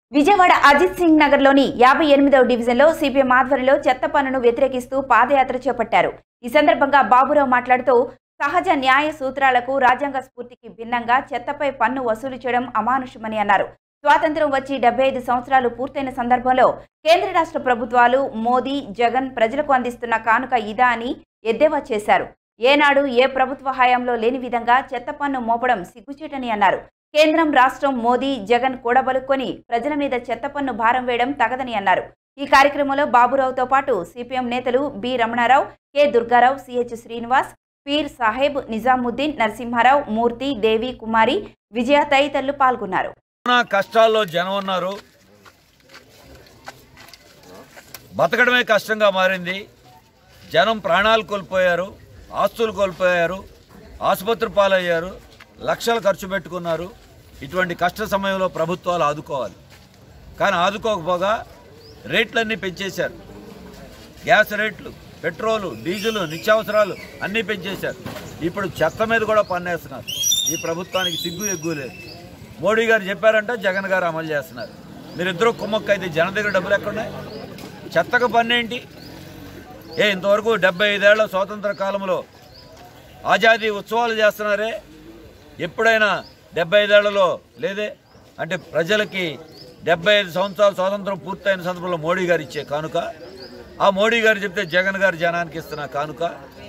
విజయవాడ అజిత్ సింగ్ నగర్లోని యాభై ఎనిమిదవ డివిజన్లో సిపిఎం ఆధ్వర్యంలో చెత్త పన్నును వ్యతిరేకిస్తూ పాదయాత్ర చేపట్టారు ఈ సందర్భంగా బాబురావు మాట్లాడుతూ సహజ న్యాయ సూత్రాలకు రాజ్యాంగ స్ఫూర్తికి భిన్నంగా చెత్తపై పన్ను వసూలు చేయడం అమానుషమని అన్నారు స్వాతంత్ర్యం వచ్చి డెబ్బై ఐదు సంవత్సరాలు పూర్తయిన సందర్భంలో కేంద్ర రాష్ట్ర ప్రభుత్వాలు మోదీ జగన్ ప్రజలకు అందిస్తున్న కానుక ఇదా అని ఎద్దేవా చేశారు ఏనాడు ఏ ప్రభుత్వ హయాంలో లేని విధంగా చెత్త పన్ను మోపడం సిగ్గుచేటని అన్నారు కేంద్రం రాష్ట్రం మోదీ జగన్ కూడబలుక్కొని ప్రజల మీద చెత్త పన్ను భారం వేయడం తగదని అన్నారు ఈ కార్యక్రమంలో బాబురావుతో పాటు సిపిఎం నేతలు B Ramanarao K Durgarao CH Srinivas Peer Saheb Nizamuddin Narasimharao Murthy Devi Kumari Vijaya తదితరులు పాల్గొన్నారు కరోనా కష్టాల్లో జనం ఉన్నారు బతకడమే కష్టంగా మారింది జనం ప్రాణాలు కోల్పోయారు ఆస్తులు కోల్పోయారు ఆసుపత్రి పాలయ్యారు లక్షలు ఖర్చు పెట్టుకున్నారు ఇటువంటి కష్ట సమయంలో ప్రభుత్వాలు ఆదుకోవాలి కానీ ఆదుకోకపోగా రేట్లన్నీ పెంచేశారు గ్యాస్ రేట్లు పెట్రోలు డీజిల్ నిత్యావసరాలు అన్నీ పెంచేశారు ఇప్పుడు చెత్త మీద కూడా పన్నేస్తున్నారు ఈ ప్రభుత్వానికి సిగ్గు ఎగ్గు లేదు మోడీ గారు చెప్పారంట జగన్ గారు అమలు చేస్తున్నారు మీరిద్దరూ కుమ్మక్క అయితే జన దగ్గర డబ్బులు ఎక్కడున్నాయి చెత్తకు పన్నేంటి ఏ ఇంతవరకు డెబ్బై ఐదేళ్ల స్వాతంత్ర కాలంలో ఆజాదీ ఉత్సవాలు చేస్తున్నారే ఎప్పుడైనా డెబ్బై ఐదేళ్లలో లేదే అంటే ప్రజలకి డెబ్బై ఐదు సంవత్సరాలు స్వాతంత్రం పూర్తయిన సందర్భంలో మోడీ గారు ఇచ్చే కానుక ఆ మోడీ గారు చెప్తే జగన్ గారు జనానికి ఇస్తున్న కానుక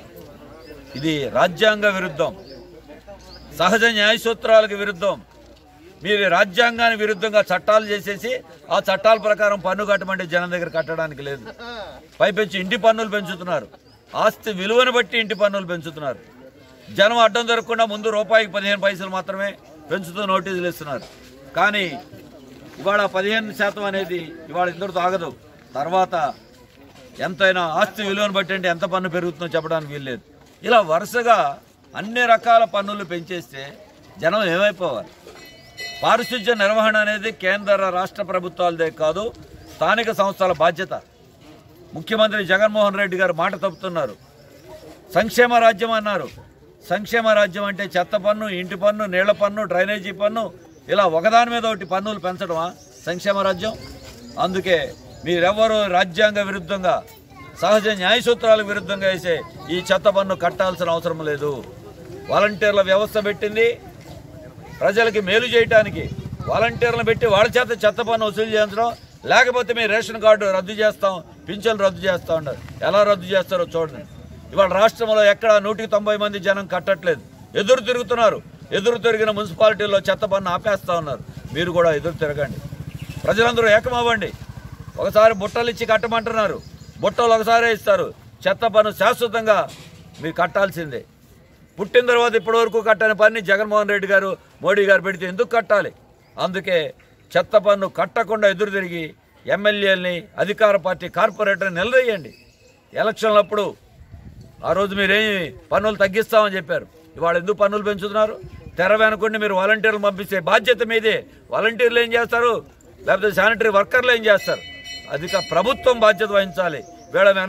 ఇది రాజ్యాంగ విరుద్ధం సహజ న్యాయ సూత్రాలకు విరుద్ధం మీరు రాజ్యాంగానికి విరుద్ధంగా చట్టాలు చేసేసి ఆ చట్టాల ప్రకారం పన్ను కట్టమంటే జనం దగ్గర కట్టడానికి లేదు పైపెంచి ఇంటి పన్నులు పెంచుతున్నారు ఆస్తి విలువను బట్టి ఇంటి పన్నులు పెంచుతున్నారు జనం అడ్డం దొరకకుండా ముందు రూపాయికి పదిహేను పైసలు మాత్రమే పెంచుతూ నోటీసులు ఇస్తున్నారు కానీ ఇవాళ పదిహేను శాతం అనేది ఇవాళ ఇందరితో ఆగదు తర్వాత ఎంతైనా ఆస్తి విలువను బట్టి అంటే ఎంత పన్ను పెరుగుతుందో చెప్పడానికి వీల్లేదు ఇలా వరుసగా అన్ని రకాల పన్నులు పెంచేస్తే జనం ఏమైపోవాలి పారిశుధ్య నిర్వహణ అనేది కేంద్ర రాష్ట్ర ప్రభుత్వాలదే కాదు స్థానిక సంస్థల బాధ్యత ముఖ్యమంత్రి జగన్మోహన్ రెడ్డి గారు మాట తప్పుతున్నారు సంక్షేమ రాజ్యం అన్నారు సంక్షేమ రాజ్యం అంటే చెత్త పన్ను ఇంటి పన్ను నీళ్ల పన్ను డ్రైనేజీ పన్ను ఇలా ఒకదాని మీద ఒకటి పన్నులు పెంచడమా సంక్షేమ రాజ్యం అందుకే మీరెవ్వరూ రాజ్యాంగ విరుద్ధంగా సహజ న్యాయ సూత్రాలకు విరుద్ధంగా వేసే ఈ చెత్త పన్ను కట్టాల్సిన అవసరం లేదు వాలంటీర్ల వ్యవస్థ పెట్టింది ప్రజలకి మేలు చేయడానికి వాలంటీర్లను పెట్టి వాళ్ళ చేత చెత్త పన్ను వసూలు చేయించడం లేకపోతే మీ రేషన్ కార్డు రద్దు చేస్తాం పింఛన్లు రద్దు చేస్తా ఉన్నారు ఎలా రద్దు చేస్తారో చూడండి ఇవాళ రాష్ట్రంలో ఎక్కడ నూటికి తొంభై మంది జనం కట్టట్లేదు ఎదురు తిరుగుతున్నారు ఎదురు తిరిగిన మున్సిపాలిటీల్లో చెత్త పన్ను ఆపేస్తా ఉన్నారు మీరు కూడా ఎదురు తిరగండి ప్రజలందరూ ఏకమవ్వండి ఒకసారి బుట్టలు ఇచ్చి కట్టమంటున్నారు బుట్టలు ఒకసారే ఇస్తారు చెత్త పన్ను శాశ్వతంగా మీరు కట్టాల్సిందే పుట్టిన తర్వాత ఇప్పటివరకు కట్టని పని జగన్మోహన్ రెడ్డి గారు మోడీ గారు పెడితే ఎందుకు కట్టాలి అందుకే చెత్త పన్ను కట్టకుండా ఎదురు తిరిగి ఎమ్మెల్యేలని అధికార పార్టీ కార్పొరేటర్ని నిలదీయండి ఎలక్షన్లప్పుడు ఆ రోజు మీరేమి పన్నులు తగ్గిస్తామని చెప్పారు ఇవాళ ఎందుకు పన్నులు పెంచుతున్నారు తెర వెనుకుండి మీరు వాలంటీర్లు పంపిస్తే బాధ్యత మీదే వాలంటీర్లు ఏం చేస్తారు లేకపోతే శానిటరీ వర్కర్లు ఏం చేస్తారు అధిక ప్రభుత్వం బాధ్యత వహించాలి వీళ్ళ